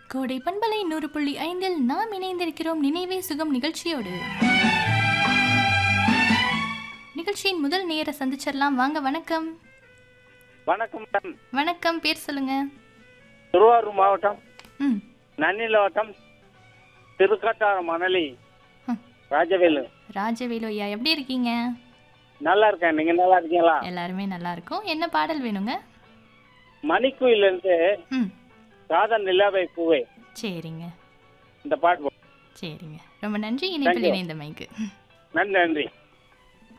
கோடை பண்பலை நூறு புள்ளி ஐந்தில் நாம் இணைந்திருக்கிறோம் நினைவே சுகம் நிகழ்ச்சியோடு நிகழ்ச்சியின் முதல் நேர சந்திச்சிடலாம் வாங்க வணக்கம் வணக்கம் மேடம் வணக்கம் பேர் சொல்லுங்க திருவாரூர் மாவட்டம் ம் நன்னில வட்டம் திருக்கட்டார மணலி ம். ராஜவேலு ராஜவேலு ஐயா எப்படி இருக்கீங்க நல்லா இருக்கேன் நீங்க நல்லா இருக்கீங்களா எல்லாருமே நல்லா இருக்கும் என்ன பாடல் வேணுங்க மணிக்குயில இருந்து ம் ராதன் நிலாவை பூவே சரிங்க இந்த பாட்டு போ- சரிங்க ரொம்ப நன்றி இணைப்பில் you. இணைந்தமைக்கு நன்றி நன்றி